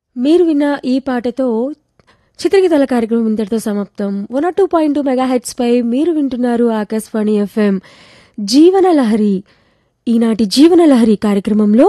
మీరు విన్న ఈ పాటతో చిత్రగీతాల కార్యక్రమం ఇంతటితో సమాప్తం one two point two megahertz పై మీరు వింటున్నారు ఆకాశవాణి ఎఫ్ఎం జీవన లహరి ఈనాటి జీవన లహరి కార్యక్రమంలో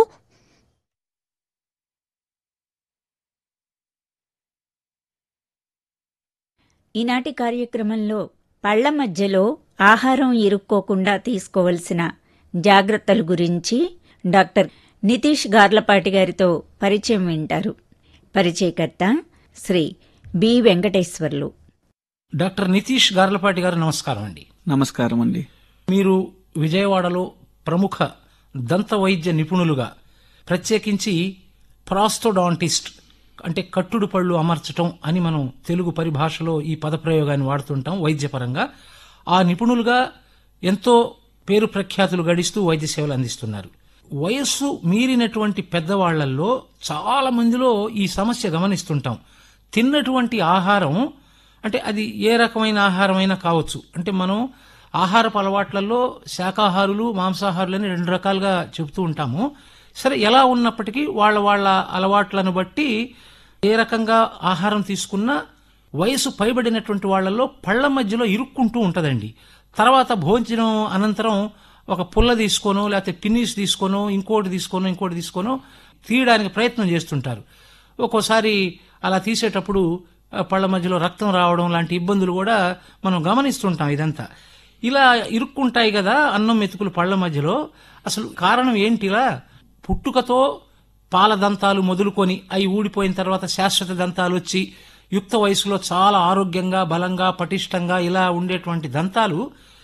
ఈనాటి కార్యక్రమంలో పళ్ల మధ్యలో ఆహారం ఇరుక్కోకుండా తీసుకోవలసిన జాగ్రత్తల గురించి డాక్టర్ నితీష్ గార్లపాటి గారితో పరిచయం వింటారు పరిచయకర్త శ్రీ బి వెంకటేశ్వర్లు డాక్టర్ నితీష్ గార్లపాటి గారు నమస్కారం అండి నమస్కారం అండి మీరు విజయవాడలో ప్రముఖ దంత వైద్య నిపుణులుగా ప్రత్యేకించి ప్రాస్టోడాంటిస్ట్ అంటే కట్టుడు పళ్ళు అమర్చటం అని మనం తెలుగు పరిభాషలో ఈ పదప్రయోగాన్ని వాడుతుంటాం వైద్యపరంగా ఆ నిపుణులుగా ఎంతో పేరు ప్రఖ్యాతులు గడిస్తూ వైద్య సేవలు అందిస్తున్నారు వయస్సు మీరినటువంటి పెద్దవాళ్లలో చాలా మందిలో ఈ సమస్య గమనిస్తుంటాం తిన్నటువంటి ఆహారం అంటే అది ఏ రకమైన ఆహారమైనా కావచ్చు అంటే మనం ఆహారపు అలవాట్లలో శాకాహారులు మాంసాహారులని రెండు రకాలుగా చెబుతూ ఉంటాము సరే ఎలా ఉన్నప్పటికీ వాళ్ళ వాళ్ళ అలవాట్లను బట్టి ఏ రకంగా ఆహారం తీసుకున్నా వయసు పైబడినటువంటి వాళ్ళలో పళ్ళ మధ్యలో ఇరుక్కుంటూ ఉంటదండి తర్వాత భోజనం అనంతరం ఒక పుల్ల తీసుకోనో లేకపోతే పిన్నీస్ తీసుకోనో ఇంకోటి తీసుకోనో ఇంకోటి తీసుకోనో తీయడానికి ప్రయత్నం చేస్తుంటారు ఒక్కోసారి అలా తీసేటప్పుడు ఆ, పళ్ళ మధ్యలో రక్తం రావడం లాంటి ఇబ్బందులు కూడా మనం గమనిస్తుంటాం ఇదంతా ఇలా ఇరుక్కుంటాయి కదా అన్నం మెతుకులు పళ్ళ మధ్యలో అసలు కారణం ఏంటిలా పుట్టుకతో పాల దంతాలు మొదలుకొని అవి ఊడిపోయిన తర్వాత శాశ్వత దంతాలు వచ్చి యుక్త వయసులో చాలా ఆరోగ్యంగా బలంగా పటిష్టంగా ఇలా ఉండేటువంటి దంతాలు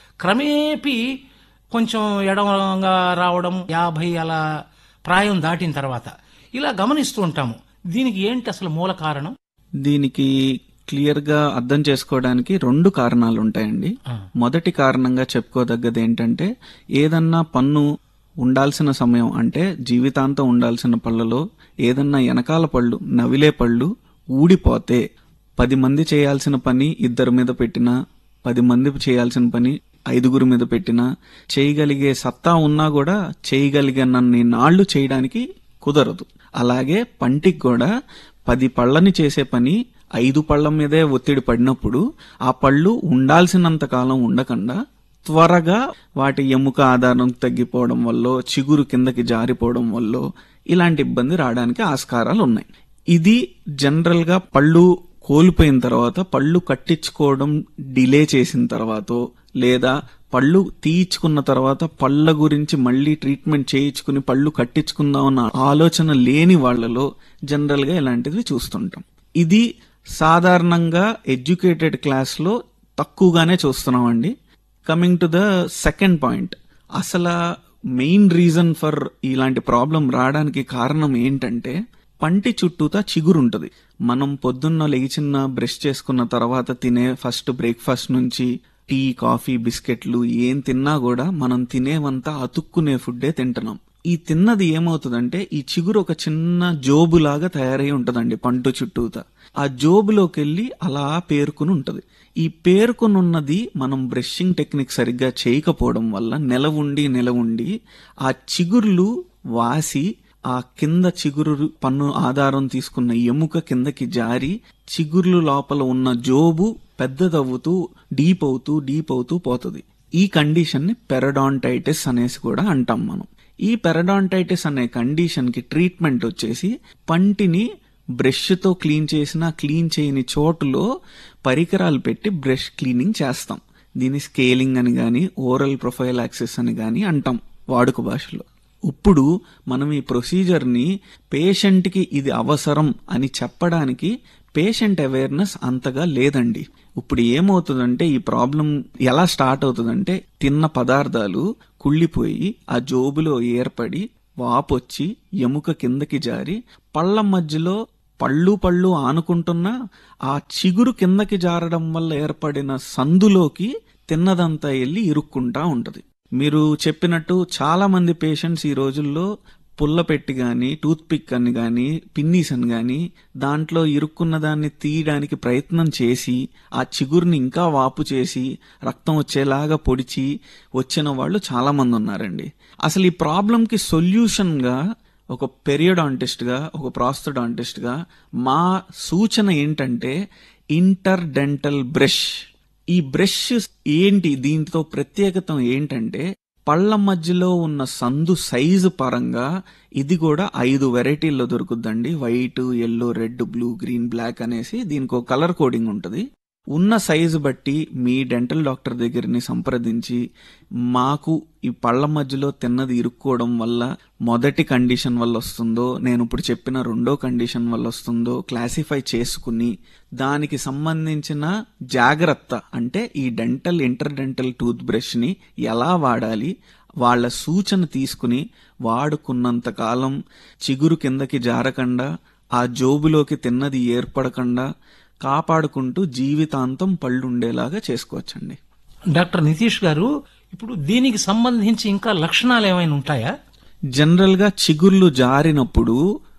క్రమేపీ కొంచెం ఎడమగా రావడం యాభై అలా ప్రాయం దాటిన తర్వాత ఇలా గమనిస్తూ ఉంటాము దీనికి ఏంటి అసలు మూల కారణం దీనికి క్లియర్ గా అర్థం చేసుకోవడానికి రెండు కారణాలు ఉంటాయండి ఆ. మొదటి కారణంగా చెప్పుకోదగ్గది ఏంటంటే ఏదన్నా పన్ను ఉండాల్సిన సమయం అంటే జీవితాంతం ఉండాల్సిన పళ్ళలో ఏదన్నా వెనకాల పళ్ళు నవిలే పళ్ళు ఊడిపోతే పది మంది చేయాల్సిన పని ఇద్దరి మీద పెట్టినా పది మంది చేయాల్సిన పని ఐదుగురు మీద పెట్టినా చేయగలిగే సత్తా ఉన్నా కూడా చేయగలిగినన్ని నాళ్లు చేయడానికి కుదరదు అలాగే పంటికి కూడా పది పళ్ళని చేసే పని ఐదు పళ్ళ మీదే ఒత్తిడి పడినప్పుడు ఆ పళ్ళు ఉండాల్సినంత కాలం ఉండకుండా త్వరగా వాటి ఎముక ఆధారం తగ్గిపోవడం వల్ల చిగురు కిందకి జారిపోవడం వల్ల ఇలాంటి ఇబ్బంది రావడానికి ఆస్కారాలు ఉన్నాయి ఇది జనరల్ గా పళ్ళు కోల్పోయిన తర్వాత పళ్ళు కట్టించుకోవడం డిలే చేసిన తర్వాత లేదా పళ్ళు తీయించుకున్న తర్వాత పళ్ళ గురించి మళ్ళీ ట్రీట్మెంట్ చేయించుకుని పళ్ళు కట్టించుకుందాం అన్న ఆలోచన లేని వాళ్ళలో జనరల్ గా ఇలాంటివి చూస్తుంటాం ఇది సాధారణంగా ఎడ్యుకేటెడ్ క్లాస్ లో తక్కువగానే చూస్తున్నామండి coming to the second point అసలు మెయిన్ రీజన్ ఫర్ ఇలాంటి ప్రాబ్లం రావడానికి కారణం ఏంటంటే పంటి చుట్టూతా చిగురు ఉంటది మనం పొద్దున్న లేచిన బ్రష్ చేసుకున్న తర్వాత తినే ఫస్ట్ బ్రేక్ఫాస్ట్ నుంచి టీ కాఫీ బిస్కెట్లు ఏం తిన్నా కూడా మనం తినేవంతా అతుక్కునే ఫుడ్డే తింటున్నాం ఈ తిన్నది ఏమవుతుందంటే ఈ చిగురు ఒక చిన్న జోబులాగా తయారై ఉంటదండి పంటు చుట్టూతా ఆ జోబులోకి వెళ్ళి అలా పేరుకుని ఉంటది ఈ పేరుకునున్నది మనం బ్రషింగ్ టెక్నిక్ సరిగ్గా చేయకపోవడం వల్ల నెల ఉండి నెల ఉండి ఆ చిగుర్లు వాసి ఆ కింద చిగురు పన్ను ఆధారం తీసుకున్న ఎముక కిందకి జారి చిగుర్లు లోపల ఉన్న జోబు పెద్దదవుతూ డీప్ అవుతూ డీప్ అవుతూ పోతుంది ఈ కండిషన్ ని పెరడాంటైటిస్ అనేసి కూడా అంటాం మనం ఈ పెరడాంటైటిస్ అనే కండిషన్ కి ట్రీట్మెంట్ వచ్చేసి పంటిని బ్రష్ తో క్లీన్ చేసిన క్లీన్ చేయని చోటులో పరికరాలు పెట్టి బ్రష్ క్లీనింగ్ చేస్తాం దీన్ని స్కేలింగ్ అని గాని ఓరల్ ప్రొఫైల్ యాక్సెస్ అని గాని అంటాం వాడుక భాషలో ఇప్పుడు మనం ఈ ప్రొసీజర్ ని పేషెంట్ కి ఇది అవసరం అని చెప్పడానికి పేషెంట్ అవేర్నెస్ అంతగా లేదండి ఇప్పుడు ఏమవుతుందంటే ఈ ప్రాబ్లం ఎలా స్టార్ట్ అవుతుందంటే తిన్న పదార్థాలు కుళ్ళిపోయి ఆ జోబులో ఏర్పడి వాపొచ్చి ఎముక కిందకి జారి పళ్ళ మధ్యలో పళ్ళు పళ్ళు ఆనుకుంటున్నా ఆ చిగురు కిందకి జారడం వల్ల ఏర్పడిన సందులోకి తిన్నదంతా వెళ్ళి ఇరుక్కుంటా ఉంటది మీరు చెప్పినట్టు చాలా మంది పేషెంట్స్ ఈ రోజుల్లో పుల్ల పెట్టి గాని టూత్ పిక్ అని గాని పిన్నీస్ అని గాని దాంట్లో ఇరుక్కున్న దాన్ని తీయడానికి ప్రయత్నం చేసి ఆ చిగురుని ఇంకా వాపు చేసి రక్తం వచ్చేలాగా పొడిచి వచ్చిన వాళ్ళు చాలా మంది ఉన్నారండి అసలు ఈ ప్రాబ్లం కి సొల్యూషన్ గా ఒక పెరియోడాంటిస్ట్ గా ఒక ప్రాస్థడాంటిస్ట్ గా మా సూచన ఏంటంటే ఇంటర్ డెంటల్ బ్రష్ ఈ బ్రష్ ఏంటి దీంతో ప్రత్యేకత ఏంటంటే పళ్ళ మధ్యలో ఉన్న సందు సైజు పరంగా ఇది కూడా ఐదు వెరైటీల్లో దొరుకుద్దండి white yellow red blue green black అనేసి దీనికి ఒక కలర్ కోడింగ్ ఉంటుంది ఉన్న సైజు బట్టి మీ డెంటల్ డాక్టర్ దగ్గరని సంప్రదించి మాకు ఈ పళ్ళ మధ్యలో తిన్నది ఇరుక్కోవడం వల్ల మొదటి కండిషన్ వల్ల వస్తుందో నేను ఇప్పుడు చెప్పిన రెండో కండిషన్ వల్ల వస్తుందో క్లాసిఫై చేసుకుని దానికి సంబంధించిన జాగ్రత్త అంటే ఈ dental inter dental tooth brush ని ఎలా వాడాలి వాళ్ళ సూచన తీసుకుని వాడుకున్నంత కాలం చిగురు కిందకి జారకుండా ఆ జోబులోకి తిన్నది ఏర్పడకుండా కాపాడుకుంటూ జీవితాంతం పళ్ళుండేలాగా చేసుకోవచ్చండి డాక్టర్ నితీష్ గారు ఇప్పుడు దీనికి సంబంధించి ఇంకా లక్షణాలు ఏమైనా ఉంటాయా జనరల్ గా చిగుర్లు జారినప్పుడు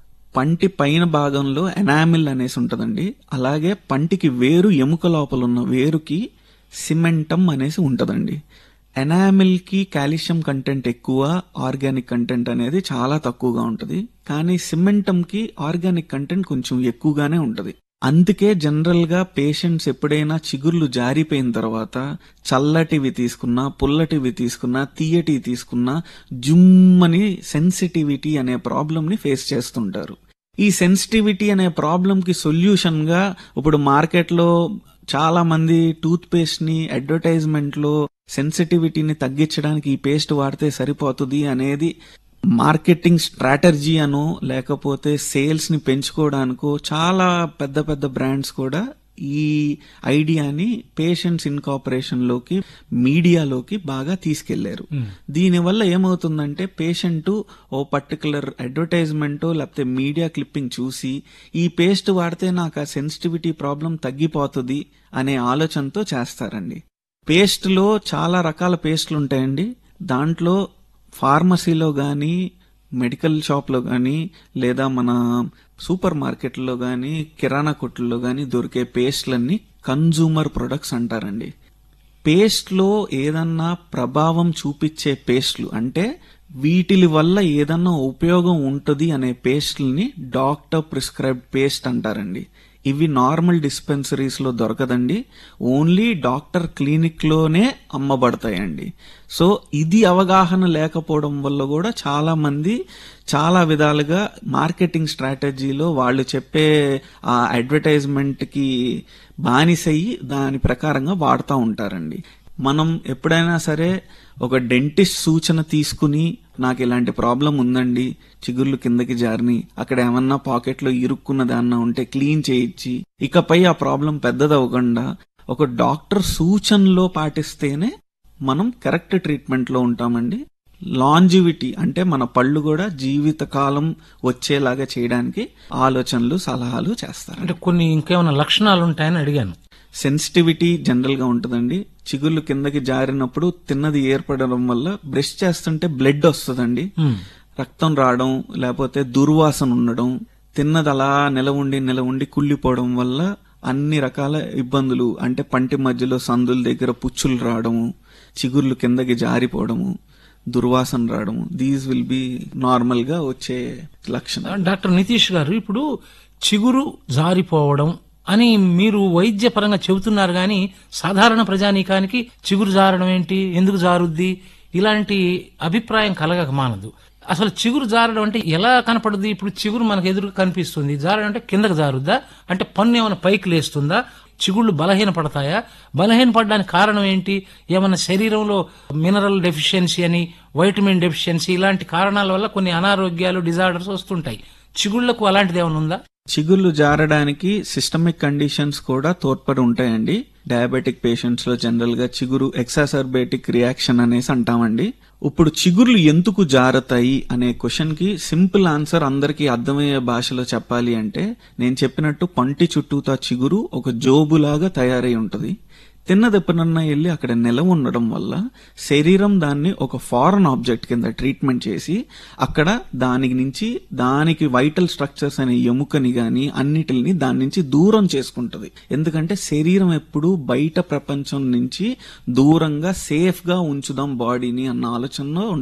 పంటి పైన భాగంలో ఎనామిల్ అనేసి ఉంటదండి అలాగే పంటికి వేరు ఎముక లోపల ఉన్న వేరుకి సిమెంటం అనేసి ఉంటదండి ఎనామిల్ కి కాల్షియం కంటెంట్ ఎక్కువ ఆర్గానిక్ కంటెంట్ అనేది చాలా తక్కువగా ఉంటది కానీ సిమెంటం కి ఆర్గానిక్ కంటెంట్ కొంచెం ఎక్కువగానే ఉంటది అందుకే జనరల్ గా పేషెంట్స్ ఎప్పుడైనా చిగుర్లు జారిపోయిన తర్వాత చల్లటివి తీసుకున్నా పుల్లటివి తీసుకున్నా తీయటివి తీసుకున్నా జుమ్మని సెన్సిటివిటీ అనే ప్రాబ్లం ని ఫేస్ చేస్తుంటారు ఈ సెన్సిటివిటీ అనే ప్రాబ్లం కి సొల్యూషన్ గా ఇప్పుడు మార్కెట్ లో చాలా మంది టూత్ పేస్ట్ ని అడ్వర్టైజ్మెంట్ లో సెన్సిటివిటీని తగ్గించడానికి ఈ పేస్ట్ వాడితే సరిపోతుంది అనేది మార్కెటింగ్ స్ట్రాటజీ అనో లేకపోతే సేల్స్ ని పెంచుకోవడానికో చాలా పెద్ద పెద్ద బ్రాండ్స్ కూడా ఈ ఐడియాని పేషెంట్స్ ఇన్కాపరేషన్ లోకి మీడియాలోకి బాగా తీసుకెళ్లారు దీనివల్ల ఏమవుతుందంటే పేషెంట్ ఓ పర్టికులర్ అడ్వర్టైజ్మెంట్ లేకపోతే మీడియా క్లిప్పింగ్ చూసి ఈ పేస్ట్ వాడితే నాకు ఆ సెన్సిటివిటీ ప్రాబ్లం తగ్గిపోతుంది అనే ఆలోచనతో చేస్తారండి పేస్ట్ లో చాలా రకాల పేస్ట్లు ఉంటాయండి దాంట్లో ఫార్మసీలో గాని మెడికల్ షాప్ లో గాని లేదా మన సూపర్ మార్కెట్లో గాని కిరాణా కొట్టుల్లో గాని దొరికే పేస్ట్లన్నీ కన్జూమర్ ప్రొడక్ట్స్ అంటారండి పేస్ట్ లో ఏదన్నా ప్రభావం చూపించే పేస్ట్లు అంటే వీటిలి వల్ల ఏదన్నా ఉపయోగం ఉంటుంది అనే పేస్ట్లని డాక్టర్ ప్రిస్క్రైబ్డ్ పేస్ట్ అంటారండి ఇవి నార్మల్ డిస్పెన్సరీస్ లో దొరకదండి ఓన్లీ డాక్టర్ క్లినిక్ లోనే అమ్మబడతాయండి సో ఇది అవగాహన లేకపోవడం వల్ల కూడా చాలా మంది చాలా విధాలుగా మార్కెటింగ్ స్ట్రాటజీలో వాళ్ళు చెప్పే ఆ అడ్వర్టైజ్మెంట్ కి బానిసయ్యి దాని ప్రకారంగా వాడుతూ ఉంటారండి మనం ఎప్పుడైనా సరే ఒక డెంటిస్ట్ సూచన తీసుకుని నాకు ఇలాంటి ప్రాబ్లం ఉందండి చిగుర్లు కిందకి జారిని అక్కడ ఏమన్నా పాకెట్లో ఇరుక్కున్నది అన్నా ఉంటే క్లీన్ చేయించి ఇకపై ఆ ప్రాబ్లం పెద్దదవ్వకుండా ఒక డాక్టర్ సూచనలో పాటిస్తేనే మనం కరెక్ట్ ట్రీట్మెంట్ లో ఉంటామండి లాంజివిటీ అంటే మన పళ్ళు కూడా జీవితకాలం వచ్చేలాగా చేయడానికి ఆలోచనలు సలహాలు చేస్తారు అంటే కొన్ని ఇంకేమైనా లక్షణాలు ఉంటాయని అడిగాను సెన్సిటివిటీ జనరల్ గా ఉంటదండి చిగుళ్ళు కిందకి జారినప్పుడు తిన్నది ఏర్పడడం వల్ల బ్రష్ చేస్తుంటే బ్లడ్ వస్తుందండి మ్మ్. రక్తం రావడం లేకపోతే దుర్వాసన ఉండడం తిన్నది అలా నిల ఉండి నిల ఉండి కుళ్ళిపోవడం వల్ల అన్ని రకాల ఇబ్బందులు అంటే పంటి మధ్యలో సందుల దగ్గర పుచ్చులు రావడము చిగుర్లు కిందకి జారిపోవడము దుర్వాసన రావడము దీస్ విల్ బి నార్మల్ గా వచ్చే లక్షణం డాక్టర్ నితీష్ గారు ఇప్పుడు చిగురు జారిపోవడం అని మీరు వైద్యపరంగా చెబుతున్నారు కానీ సాధారణ ప్రజానీకానికి చిగురు జారడం ఏంటి ఎందుకు జారుద్ది ఇలాంటి అభిప్రాయం కలగక మానదు అసలు చిగురు జారడం అంటే ఎలా కనపడుద్ది ఇప్పుడు చిగురు మనకు ఎదురు కనిపిస్తుంది జారడం అంటే కిందకు జారుద్దా అంటే పన్ను ఏమైనా పైకి లేస్తుందా చిగుళ్ళు బలహీన పడతాయా బలహీన పడడానికి కారణం ఏంటి ఏమైనా శరీరంలో మినరల్ డెఫిషియన్సీ అని వైటమిన్ డెఫిషియన్సీ ఇలాంటి కారణాల వల్ల కొన్ని అనారోగ్యాలు డిజార్డర్స్ వస్తుంటాయి చిగుళ్లకు అలాంటిది ఏమైనా ఉందా చిగుళ్ళు జారడానికి సిస్టమిక్ కండిషన్స్ కూడా తోడ్పడి ఉంటాయండి డయాబెటిక్ పేషెంట్స్ లో జనరల్ గా చిగురు ఎక్సాసర్బేటిక్ రియాక్షన్ అనేసి అంటామండి ఇప్పుడు చిగుర్లు ఎందుకు జారతాయి అనే క్వశ్చన్ కి సింపుల్ ఆన్సర్ అందరికీ అర్థమయ్యే భాషలో చెప్పాలి అంటే నేను చెప్పినట్టు పంటి చుట్టూతా చిగురు ఒక జోబులాగా తయారై ఉంటది తిన్నది ఎప్పుడన్నా వెళ్ళి అక్కడ నిలవ ఉండడం వల్ల శరీరం దాన్ని ఒక ఫారెన్ ఆబ్జెక్ట్ కింద ట్రీట్మెంట్ చేసి అక్కడ దానికి నుంచి దానికి వైటల్ స్ట్రక్చర్స్ అనే ఎముకని గాని అన్నిటిని దాని నుంచి దూరం చేసుకుంటది ఎందుకంటే శరీరం ఎప్పుడు బయట ప్రపంచం నుంచి దూరంగా సేఫ్ గా ఉంచుదాం బాడీని అన్న ఆలోచనలో ఉంటది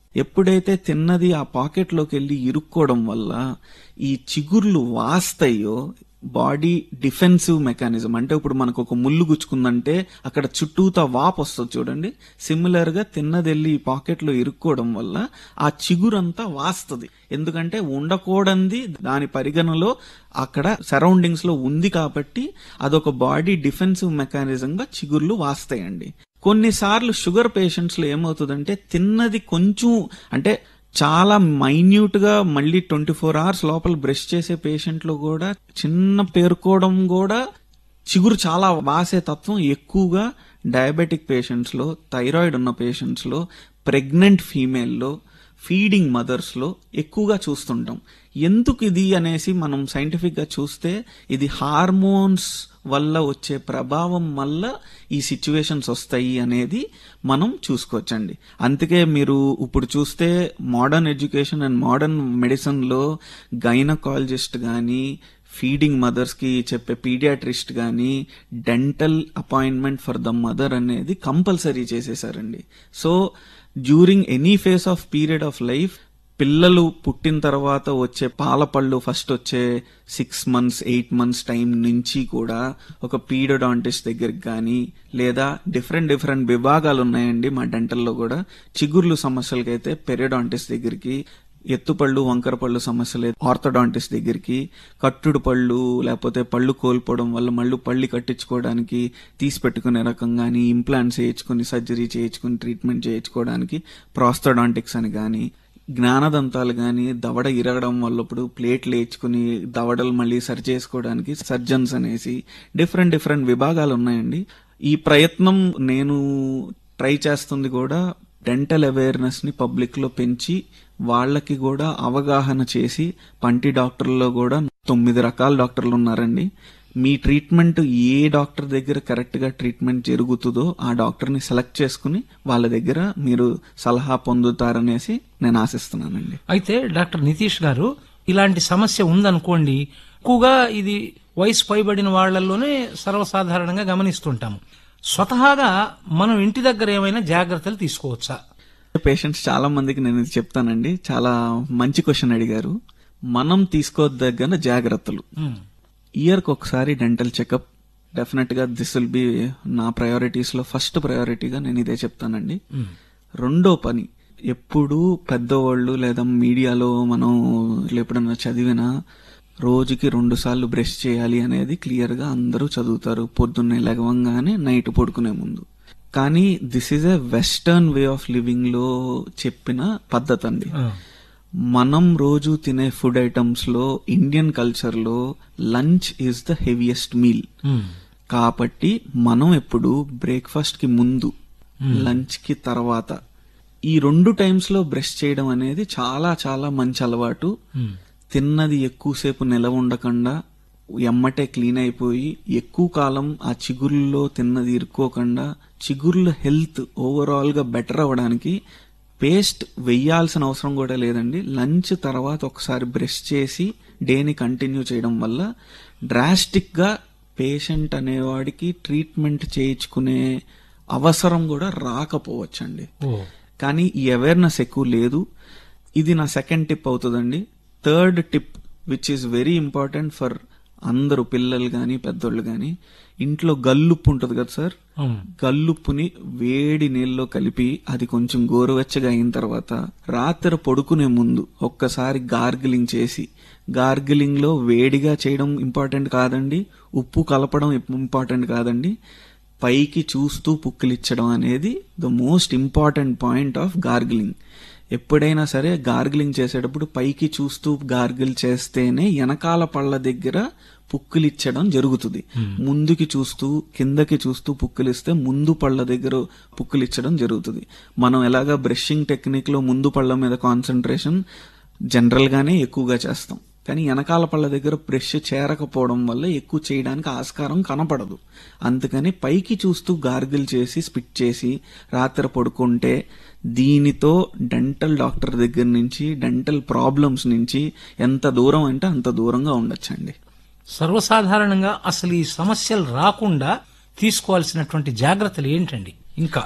ఎప్పుడైతే తిన్నది ఆ పాకెట్లోకి వెళ్ళి ఇరుక్కోవడం వల్ల ఈ చిగుర్లు వాస్తాయో బాడీ డిఫెన్సివ్ మెకానిజం అంటే ఇప్పుడు మనకు ఒక ముళ్ళు గుచ్చుకుందంటే అక్కడ చుట్టూతా వాప్ వస్తుంది చూడండి సిమిలర్ గా తిన్నది వెళ్ళి ఈ పాకెట్ లో ఇరుక్కోవడం వల్ల ఆ చిగురంతా వాస్తుంది ఎందుకంటే ఉండకూడంది దాని పరిగణలో అక్కడ సరౌండింగ్స్ లో ఉంది కాబట్టి అదొక బాడీ డిఫెన్సివ్ మెకానిజం గా చిగుర్లు వాస్తాయండి కొన్నిసార్లు షుగర్ పేషెంట్స్ లో ఏమవుతుందంటే తిన్నది కొంచెం అంటే చాలా మైన్యూట్ గా మళ్ళీ ట్వంటీ ఫోర్ అవర్స్ లోపల బ్రష్ చేసే పేషెంట్ లో కూడా చిన్న పేరుకోవడం కూడా చిగురు చాలా వాసే తత్వం ఎక్కువగా డయాబెటిక్ పేషెంట్స్ లో థైరాయిడ్ ఉన్న పేషెంట్స్ లో ప్రెగ్నెంట్ ఫీమేల్లో ఫీడింగ్ మదర్స్ లో ఎక్కువగా చూస్తుంటాం ఎందుకు ఇది అనేసి మనం సైంటిఫిక్ గా చూస్తే ఇది హార్మోన్స్ వల్ల వచ్చే ప్రభావం వల్ల ఈ సిచ్యువేషన్స్ వస్తాయి అనేది మనం చూసుకోవచ్చండి అందుకే మీరు ఇప్పుడు చూస్తే modern education and modern medicine లో గైనకాలజిస్ట్ గాని ఫీడింగ్ మదర్స్ కి చెప్పే పీడియాట్రిస్ట్ గాని dental appointment for the mother అనేది కంపల్సరీ చేసేసారండి so during any phase of period of life పిల్లలు పుట్టిన తర్వాత వచ్చే పాల పళ్ళు ఫస్ట్ వచ్చే six months eight months time నుంచి కూడా ఒక పీడోడాంటిస్ట్ దగ్గరికి కానీ లేదా డిఫరెంట్ డిఫరెంట్ విభాగాలు ఉన్నాయండి మా డెంటల్లో కూడా చిగుర్లు సమస్యలకైతే పెరియోడాంటిస్ట్ దగ్గరికి ఎత్తుపళ్ళు వంకర పళ్ళు సమస్యలు ఆర్థోడాంటిస్ట్ దగ్గరికి కట్టుడు పళ్ళు లేకపోతే పళ్ళు కోల్పోవడం వల్ల మళ్ళీ పళ్ళు కట్టించుకోవడానికి తీసి పెట్టుకునే రకం కానీ ఇంప్లాంట్స్ చేయించుకుని సర్జరీ చేయించుకుని ట్రీట్మెంట్ చేయించుకోవడానికి ప్రాస్థోడాంటిక్స్ అని కానీ జ్ఞానదంతాలు గాని దవడ ఇరగడం వల్ల ఇప్పుడు ప్లేట్లు వేయించుకుని దవడలు మళ్ళీ సరి చేసుకోవడానికి సర్జన్స్ అనేసి డిఫరెంట్ డిఫరెంట్ విభాగాలు ఉన్నాయండి ఈ ప్రయత్నం నేను ట్రై చేస్తుంది కూడా డెంటల్ అవేర్నెస్ ని పబ్లిక్ లో పెంచి వాళ్ళకి కూడా అవగాహన చేసి పంటి డాక్టర్లో కూడా తొమ్మిది రకాల డాక్టర్లు ఉన్నారండి మీ ట్రీట్మెంట్ ఏ డాక్టర్ దగ్గర కరెక్ట్ గా ట్రీట్మెంట్ జరుగుతుందో ఆ డాక్టర్ ని సెలెక్ట్ చేసుకుని వాళ్ళ దగ్గర మీరు సలహా పొందుతారనేసి నేను ఆశిస్తున్నానండి అయితే డాక్టర్ నితీష్ గారు ఇలాంటి సమస్య ఉందనుకోండి ఎక్కువగా ఇది వయసు పైబడిన వాళ్లలోనే సర్వసాధారణంగా గమనిస్తుంటాము స్వతహాగా మనం ఇంటి దగ్గర ఏమైనా జాగ్రత్తలు తీసుకోవచ్చా పేషెంట్స్ చాలా మందికి నేను ఇది చెప్తానండి చాలా మంచి క్వశ్చన్ అడిగారు మనం తీసుకోదగిన జాగ్రత్తలు ఉమ్, ఇయర్ కి ఒకసారి డెంటల్ చెకప్ డెఫినెట్ గా దిస్ విల్ బి నా ప్రయారిటీస్ లో ఫస్ట్ ప్రయారిటీగా నేను ఇదే చెప్తానండి ఉమ్, రెండో పని ఎప్పుడు పెద్దవాళ్ళు లేదా మీడియాలో మనం ఎప్పుడన్నా చదివినా రోజుకి రెండు సార్లు బ్రష్ చేయాలి అనేది క్లియర్ గా అందరూ చదువుతారు పొద్దున్నే లెగవంగానే నైట్ పడుకునే ముందు కానీ this is a western way of living లో చెప్పిన పద్ధతి అండి ఆ, మనం రోజు తినే ఫుడ్ ఐటమ్స్ లో ఇండియన్ కల్చర్ లో lunch is the heaviest meal um, కాబట్టి మనం ఎప్పుడు బ్రేక్ఫాస్ట్ కి ముందు లంచ్ కి తర్వాత ఈ రెండు టైమ్స్ లో బ్రష్ చేయడం అనేది చాలా చాలా మంచి అలవాటు ఉమ్, తిన్నది ఎక్కువసేపు నిలవ ఉండకుండా ఎమ్మటే క్లీన్ అయిపోయి ఎక్కువ కాలం ఆ చిగుర్లో తిన్నది ఇరుక్కోకుండా చిగుర్ల హెల్త్ ఓవరాల్ గా బెటర్ అవ్వడానికి పేస్ట్ వెయ్యాల్సిన అవసరం కూడా లేదండి లంచ్ తర్వాత ఒకసారి బ్రష్ చేసి డేని కంటిన్యూ చేయడం వల్ల డ్రాస్టిక్ గా పేషెంట్ అనేవాడికి ట్రీట్మెంట్ చేయించుకునే అవసరం కూడా రాకపోవచ్చండి ఓ కానీ ఈ అవేర్నెస్ ఎక్కువ లేదు ఇది నా సెకండ్ టిప్ అవుతుందండి third tip which is very important for అందరూ పిల్లలు గాని పెద్దోళ్ళు గాని ఇంట్లో గల్లుప్పు ఉంటుంది కదా సార్ ఉమ్, గల్లుప్పుని వేడి నీళ్ళలో కలిపి అది కొంచెం గోరువెచ్చగా అయిన తర్వాత రాత్రి పడుకునే ముందు ఒక్కసారి గార్గిలింగ్ చేసి గార్గిలింగ్ లో వేడిగా చేయడం ఇంపార్టెంట్ కాదండి ఉప్పు కలపడం ఇంపార్టెంట్ కాదండి పైకి చూస్తూ పుక్కిలిచ్చడం అనేది the most important point of gargling ఎప్పుడైనా సరే గార్గిలింగ్ చేసేటప్పుడు పైకి చూస్తూ గార్గిల్ చేస్తేనే వెనకాల పళ్ళ దగ్గర పుక్కిలిచ్చడం జరుగుతుంది ముందుకి చూస్తూ కిందకి చూస్తూ పుక్కిలిస్తే ముందు పళ్ళ దగ్గర పుక్కిలిచ్చడం జరుగుతుంది మనం ఎలాగా బ్రషింగ్ టెక్నిక్ లో ముందు పళ్ళ మీద కాన్సన్ట్రేషన్ జనరల్ గానే ఎక్కువగా చేస్తాం కానీ వెనకాల పళ్ళ దగ్గర బ్రష్ చేరకపోవడం వల్ల ఎక్కువ చేయడానికి ఆస్కారం కనపడదు అందుకని పైకి చూస్తూ గార్గిల్ చేసి స్పిట్ చేసి రాత్రి పడుకుంటే దీనితో డెంటల్ డాక్టర్ దగ్గర నుంచి డెంటల్ ప్రాబ్లమ్స్ నుంచి ఎంత దూరం అంటే అంత దూరంగా ఉండొచ్చండి సర్వసాధారణంగా అసలు ఈ సమస్యలు రాకుండా తీసుకోవాల్సినటువంటి జాగ్రత్తలు ఏంటండి ఇంకా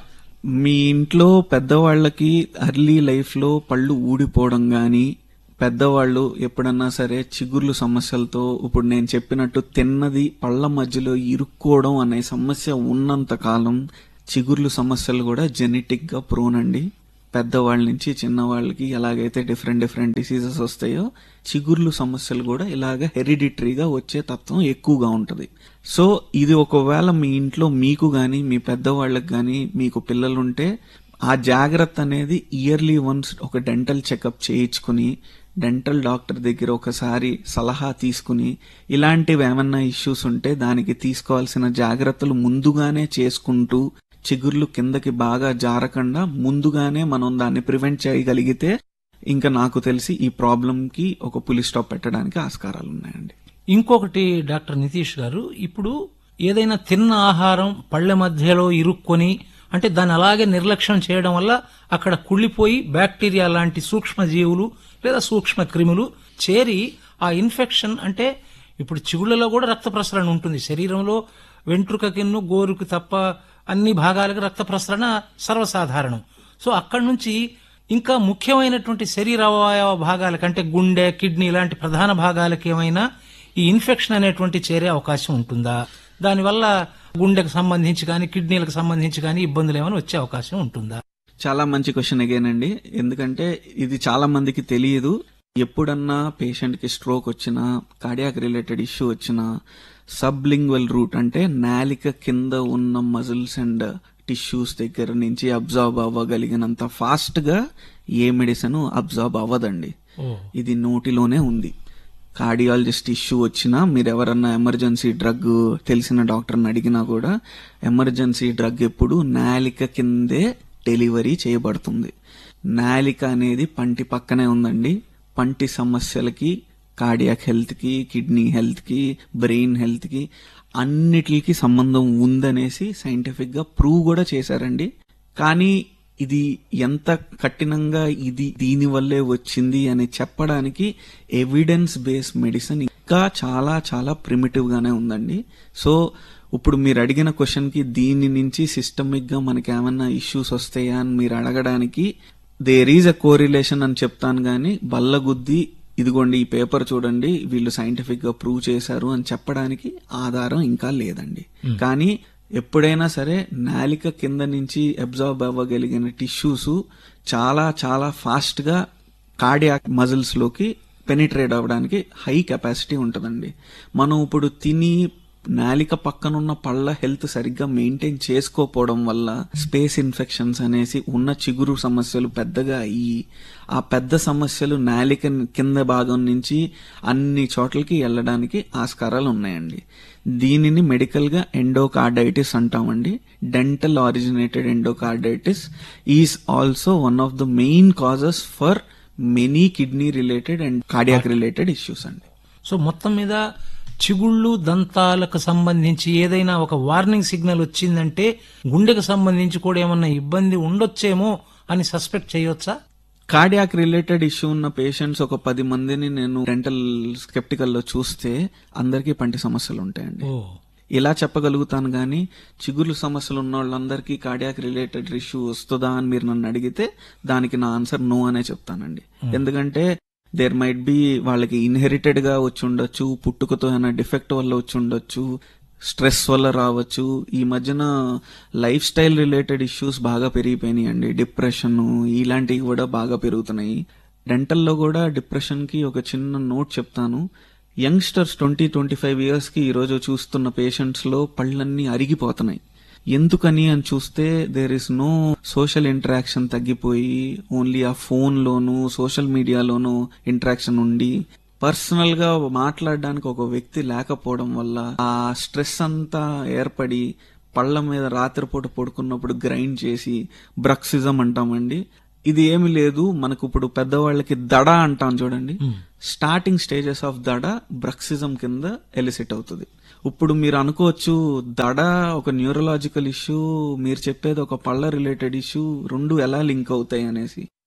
మీ ఇంట్లో పెద్దవాళ్ళకి అర్లీ లైఫ్ లో పళ్ళు ఊడిపోవడం గాని పెద్దవాళ్ళు ఎప్పుడన్నా సరే చిగుర్లు సమస్యలతో ఇప్పుడు నేను చెప్పినట్టు తిన్నది పళ్ళ మధ్యలో ఇరుక్కోవడం అనే సమస్య ఉన్నంత కాలం చిగుర్లు సమస్యలు కూడా జెనెటిక్ గా ప్రోన్ అండి పెద్దవాళ్ళ నుంచి చిన్నవాళ్ళకి ఎలాగైతే డిఫరెంట్ డిఫరెంట్ డిసీజెస్ వస్తాయో చిగుర్లు సమస్యలు కూడా ఇలాగ హెరిడిటరీగా వచ్చే తత్వం ఎక్కువగా ఉంటది సో ఇది ఒకవేళ మీ ఇంట్లో మీకు గాని మీ పెద్దవాళ్ళకి గాని మీకు పిల్లలుంటే ఆ జాగ్రత్త అనేది ఇయర్లీ వన్స్ ఒక డెంటల్ చెకప్ చేయించుకుని డెంటల్ డాక్టర్ దగ్గర ఒకసారి సలహా తీసుకుని ఇలాంటివి ఏమన్నా ఇష్యూస్ ఉంటే దానికి తీసుకోవాల్సిన జాగ్రత్తలు ముందుగానే చేసుకుంటూ చిగుర్లు కిందకి బాగా జారకుండా ముందుగానే మనం దాన్ని ప్రివెంట్ చేయగలిగితే ఇంకా నాకు తెలిసి ఈ ప్రాబ్లం కి ఒక పులి స్టాప్ పెట్టడానికి ఆస్కారాలు ఉన్నాయండి ఇంకొకటి డాక్టర్ నితీష్ గారు ఇప్పుడు ఏదైనా తిన్న ఆహారం పళ్ళ మధ్యలో ఇరుక్కొని అంటే దాన్ని అలాగే నిర్లక్ష్యం చేయడం వల్ల అక్కడ కుళ్ళిపోయి బ్యాక్టీరియా లాంటి సూక్ష్మ జీవులు లేదా సూక్ష్మ క్రిములు చేరి ఆ ఇన్ఫెక్షన్ అంటే ఇప్పుడు చిగుళ్ళలో కూడా రక్త ప్రసరణ ఉంటుంది శరీరంలో వెంట్రుక కిన్ను గోరుకు తప్ప అన్ని భాగాలకు రక్త ప్రసరణ సర్వసాధారణం సో అక్కడి నుంచి ఇంకా ముఖ్యమైనటువంటి శరీర అవయవ భాగాలకి అంటే గుండె కిడ్నీ ఇలాంటి ప్రధాన భాగాలకి ఏమైనా ఈ ఇన్ఫెక్షన్ అనేటువంటి చేరే అవకాశం ఉంటుందా దానివల్ల గుండెకు సంబంధించి కానీ కిడ్నీలకు సంబంధించి కానీ ఇబ్బందులు ఏమైనా వచ్చే అవకాశం ఉంటుందా చాలా మంచి క్వశ్చన్ అగైన్ అండి ఎందుకంటే ఇది చాలా మందికి తెలియదు ఎప్పుడన్నా పేషెంట్ కి స్ట్రోక్ వచ్చినా కార్డియాక్ రిలేటెడ్ ఇష్యూ వచ్చినా సబ్లింగ్వల్ రూట్ అంటే నాలిక కింద ఉన్న మజిల్స్ అండ్ టిష్యూస్ దగ్గర నుంచి అబ్జార్బ్ అవ్వగలిగినంత ఫాస్ట్ గా ఏ మెడిసిన్ అబ్జార్బ్ అవ్వదండి ఇది నోటిలోనే ఉంది కార్డియాలజిస్ట్ ఇష్యూ వచ్చినా మీరు ఎవరన్నా ఎమర్జెన్సీ డ్రగ్ తెలిసిన డాక్టర్ని అడిగినా కూడా ఎమర్జెన్సీ డ్రగ్ ఎప్పుడు నాలిక కిందే డెలివరీ చేయబడుతుంది నాలిక అనేది పంటి పక్కనే ఉందండి పంటి సమస్యలకి కార్డియాక్ హెల్త్ కి కిడ్నీ హెల్త్ కి బ్రెయిన్ హెల్త్ కి అన్నిటికి సంబంధం ఉందనేసి సైంటిఫిక్ గా ప్రూవ్ కూడా చేశారండి కానీ ఇది ఎంత కఠినంగా ఇది దీని వల్లే వచ్చింది అని చెప్పడానికి ఎవిడెన్స్ బేస్ మెడిసిన్ ఇంకా చాలా చాలా ప్రిమిటివ్ గానే ఉందండి సో ఇప్పుడు మీరు అడిగిన క్వశ్చన్ కి దీని నుంచి సిస్టమిక్ గా మనకి ఏమన్నా ఇష్యూస్ వస్తాయా అని మీరు అడగడానికి దేర్ ఈజ్ అ కోరిలేషన్ అని చెప్తాను గానీ బల్లగుద్ది ఇదిగోండి ఈ పేపర్ చూడండి వీళ్ళు సైంటిఫిక్ గా ప్రూవ్ చేశారు అని చెప్పడానికి ఆధారం ఇంకా లేదండి కానీ ఎప్పుడైనా సరే నాలిక కింద నుంచి అబ్జార్బ్ అవ్వగలిగిన టిష్యూస్ చాలా చాలా ఫాస్ట్ గా కార్డియాక్ మజిల్స్ లోకి పెనిట్రేట్ అవ్వడానికి హై కెపాసిటీ ఉంటుందండి మనం ఇప్పుడు తిని నాలిక పక్కనున్న పళ్ళ హెల్త్ సరిగ్గా మెయింటైన్ చేసుకోకపోవడం వల్ల స్పేస్ ఇన్ఫెక్షన్స్ అనేసి ఉన్న చిగురు సమస్యలు పెద్దగా అయ్యి ఆ పెద్ద సమస్యలు నాలిక కింద భాగం నుంచి అన్ని చోట్లకి వెళ్ళడానికి ఆస్కారాలు ఉన్నాయండి దీనిని మెడికల్ గా ఎండోకార్డైటిస్ అంటామండి dental originated endocarditis is also one of the main causes for many kidney related and cardiac related issues అండి సో మొత్తం మీద చిగుళ్ళు దంతాలకు సంబంధించి ఏదైనా ఒక వార్నింగ్ సిగ్నల్ వచ్చిందంటే గుండెకు సంబంధించి కూడా ఏమన్నా ఇబ్బంది ఉండొచ్చేమో అని సస్పెక్ట్ చేయొచ్చా కార్డియాక్ రిలేటెడ్ ఇష్యూ ఉన్న పేషెంట్స్ ఒక పది మందిని నేను డెంటల్ స్కెప్టికల్ లో చూస్తే అందరికీ పంటి సమస్యలు ఉంటాయండి ఓ ఇలా చెప్పగలుగుతాను గానీ చిగుర్లు సమస్యలు ఉన్న వాళ్ళందరికీ కార్డియాక్ రిలేటెడ్ ఇష్యూ వస్తుందా అని మీరు నన్ను అడిగితే దానికి నా ఆన్సర్ నో అనే చెప్తానండి ఎందుకంటే దేర్ మైట్ బి వాళ్ళకి ఇన్హెరిటెడ్ గా వచ్చి ఉండొచ్చు పుట్టుకతో ఏమైనా డిఫెక్ట్ వల్ల వచ్చి ఉండొచ్చు స్ట్రెస్ వల్ల రావచ్చు ఈ మధ్యన లైఫ్ స్టైల్ రిలేటెడ్ ఇష్యూస్ బాగా పెరిగిపోయినాయి అండి డిప్రెషన్ ఇలాంటివి కూడా బాగా పెరుగుతున్నాయి డెంటల్లో కూడా డిప్రెషన్ కి ఒక చిన్న నోట్ చెప్తాను youngsters twenty twenty five years కి ఈరోజు చూస్తున్న పేషెంట్స్ లో పళ్ళన్నీ అరిగిపోతున్నాయి ఎందుకని అని చూస్తే there is no social interaction తగ్గిపోయి ఓన్లీ ఆ ఫోన్ లోను సోషల్ మీడియాలోను ఇంటరాక్షన్ ఉండి పర్సనల్ గా మాట్లాడడానికి ఒక వ్యక్తి లేకపోవడం వల్ల ఆ స్ట్రెస్ అంతా ఏర్పడి పళ్ళ మీద రాత్రిపూట పడుకున్నప్పుడు గ్రైండ్ చేసి బ్రక్సిజం అంటామండి ఇది ఏమి లేదు మనకు ఇప్పుడు పెద్దవాళ్ళకి దడ అంటాం చూడండి స్టార్టింగ్ స్టేజెస్ ఆఫ్ దడ బ్రక్సిజం కింద ఎలిసిట్ అవుతుంది ఇప్పుడు మీరు అనుకోవచ్చు దడ ఒక న్యూరలాజికల్ ఇష్యూ మీరు చెప్పేది ఒక పళ్ళ రిలేటెడ్ ఇష్యూ రెండు ఎలా లింక్ అవుతాయి అనేసి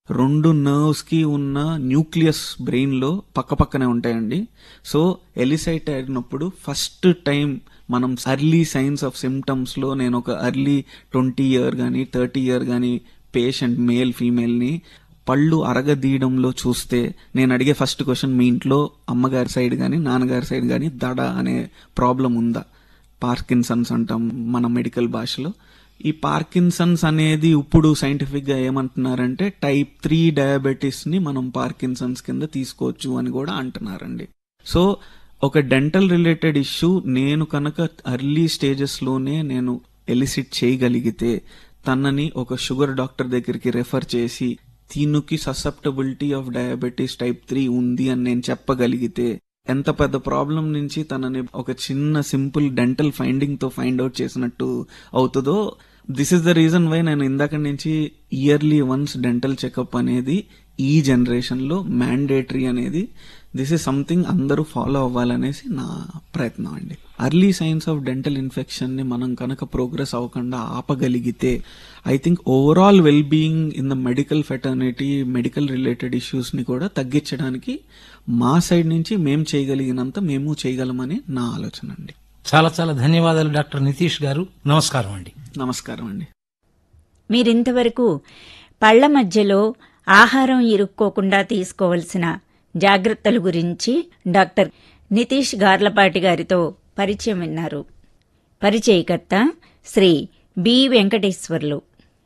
రెండు నర్వ్స్ కి ఉన్న న్యూక్లియస్ బ్రెయిన్ లో పక్క పక్కనే ఉంటాయండి సో ఎలిసైట్ అయినప్పుడు ఫస్ట్ టైం మనం అర్లీ సైన్స్ ఆఫ్ సిమ్టమ్స్ లో నేను ఒక అర్లీ ట్వంటీ ఇయర్ గానీ థర్టీ ఇయర్ గానీ పేషెంట్ మేల్ ఫీమేల్ ని పళ్ళు అరగదీయడంలో చూస్తే నేను అడిగే ఫస్ట్ క్వశ్చన్ మీ ఇంట్లో అమ్మగారి సైడ్ గానీ నాన్నగారి సైడ్ గానీ దడ అనే ప్రాబ్లం ఉందా పార్కిన్సన్స్ అంటాం మన మెడికల్ భాషలో ఈ పార్కిన్సన్స్ అనేది ఇప్పుడు సైంటిఫిక్ గా ఏమంటున్నారంటే టైప్ త్రీ డయాబెటీస్ ని మనం పార్కిన్సన్స్ కింద తీసుకోవచ్చు అని కూడా అంటున్నారండి సో ఒక డెంటల్ రిలేటెడ్ ఇష్యూ నేను కనుక అర్లీ స్టేజెస్ లోనే నేను ఎలిసిట్ చేయగలిగితే తనని ఒక షుగర్ డాక్టర్ దగ్గరికి రెఫర్ చేసి దీనికి susceptibility of diabetes type three ఉంది అని నేను చెప్పగలిగితే ఎంత పెద్ద ప్రాబ్లం నుంచి తనని ఒక చిన్న సింపుల్ డెంటల్ ఫైండింగ్ తో ఫైండ్ అవుట్ చేసినట్టు అవుతుందో this is the reason why నేను ఇందాక నుంచి ఇయర్లీ వన్స్ డెంటల్ చెకప్ అనేది ఈ జనరేషన్ లో మ్యాండేటరీ అనేది దిస్ ఇస్ సంథింగ్ అందరూ ఫాలో అవ్వాలనేసి నా ప్రయత్నం అండి early signs of dental infection ని మనం కనుక ప్రోగ్రెస్ అవ్వకుండా ఆపగలిగితే I think overall well being in the medical fraternity medical related issues ని కూడా తగ్గించడానికి మా సైడ్ నుంచి మేము చేయగలిగినంత మేము చేయగలమని నా ఆలోచన అండి చాలా చాలా ధన్యవాదాలు డాక్టర్ నితీష్ గారు నమస్కారం అండి నమస్కారం అండి మీరింతవరకు పళ్ల మధ్యలో ఆహారం ఇరుక్కోకుండా తీసుకోవలసిన జాగ్రత్తల గురించి డాక్టర్ నితీష్ గార్లపాటి గారితో పరిచయం విన్నారు పరిచయకర్త శ్రీ బి వెంకటేశ్వర్లు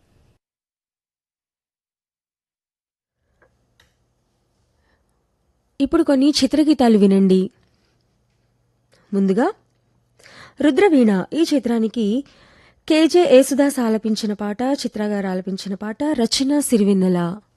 ఇప్పుడు కొన్ని చిత్రగీతాలు వినండి ముందుగా రుద్రవీణ ఈ చిత్రానికి కేజే యేసుదాస్ ఆలపించిన పాట చిత్రగారు ఆలపించిన పాట రచన సిరివెన్నెల